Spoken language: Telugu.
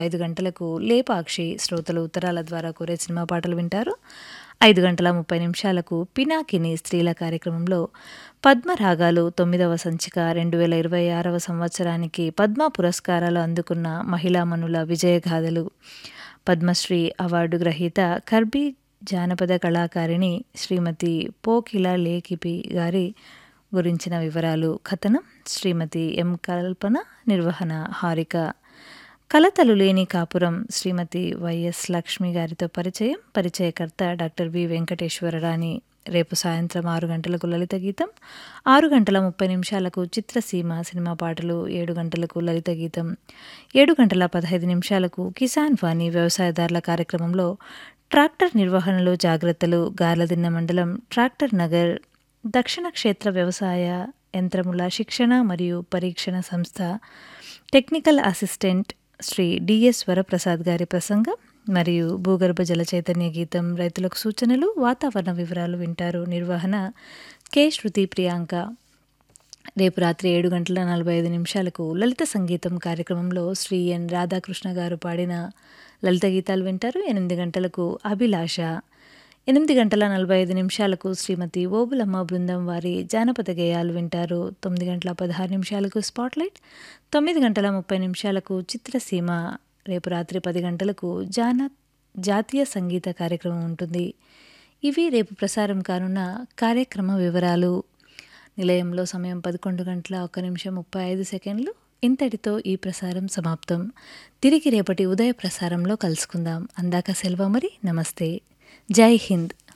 ఐదు గంటలకు లేపాక్షి శ్రోతలు ఉత్తరాల ద్వారా కోరే సినిమా పాటలు వింటారు ఐదు గంటల ముప్పై నిమిషాలకు పినాకిని స్త్రీల కార్యక్రమంలో పద్మరాగాలు తొమ్మిదవ సంచిక రెండు వేల ఇరవై ఆరవ సంవత్సరానికి పద్మ పురస్కారాలు అందుకున్న మహిళామణుల విజయగాథలు పద్మశ్రీ అవార్డు గ్రహీత కర్బీ జానపద కళాకారిణి శ్రీమతి పోకిల లేఖిపి గారి గురించిన వివరాలు కథనం శ్రీమతి ఎం కల్పన నిర్వహణ హారిక కలతలు లేని కాపురం శ్రీమతి వైఎస్ లక్ష్మి గారితో పరిచయం పరిచయకర్త డాక్టర్ వి వెంకటేశ్వరరాణి రేపు సాయంత్రం ఆరు గంటలకు లలిత గీతం ఆరు గంటల ముప్పై నిమిషాలకు చిత్రసీమ సినిమా పాటలు ఏడు గంటలకు లలిత గీతం ఏడు గంటల పదహైదు నిమిషాలకు కిసాన్ వాణి వ్యవసాయదారుల కార్యక్రమంలో ట్రాక్టర్ నిర్వహణలో జాగ్రత్తలు గార్లదిన్న మండలం ట్రాక్టర్ నగర్ దక్షిణ క్షేత్ర వ్యవసాయ యంత్రముల శిక్షణ మరియు పరీక్షణ సంస్థ technical assistant Shri DS Varaprasad గారి ప్రసంగం మరియు భూగర్భ జల చైతన్య గీతం రైతులకు సూచనలు వాతావరణ వివరాలు వింటారు నిర్వహణ కె శృతి ప్రియాంక రేపు రాత్రి ఏడు గంటల నలభై ఐదు నిమిషాలకు లలిత సంగీతం కార్యక్రమంలో శ్రీ ఎన్ రాధాకృష్ణ గారు పాడిన లలిత గీతాలు వింటారు ఎనిమిది గంటలకు అభిలాష ఎనిమిది గంటల నలభై ఐదు నిమిషాలకు శ్రీమతి ఓబులమ్మ బృందం వారి జానపద గేయాలు వింటారు తొమ్మిది గంటల పదహారు నిమిషాలకు స్పాట్లైట్ తొమ్మిది గంటల ముప్పై నిమిషాలకు చిత్రసీమ రేపు రాత్రి పది గంటలకు జాన జాతీయ సంగీత కార్యక్రమం ఉంటుంది ఇవి రేపు ప్రసారం కానున్న కార్యక్రమ వివరాలు నిలయంలో సమయం పదకొండు గంటల ఒక నిమిషం ముప్పై ఐదు సెకండ్లు ఇంతటితో ఈ ప్రసారం సమాప్తం తిరిగి రేపటి ఉదయ ప్రసారంలో కలుసుకుందాం అందాక సెలవు మరి నమస్తే జై హింద్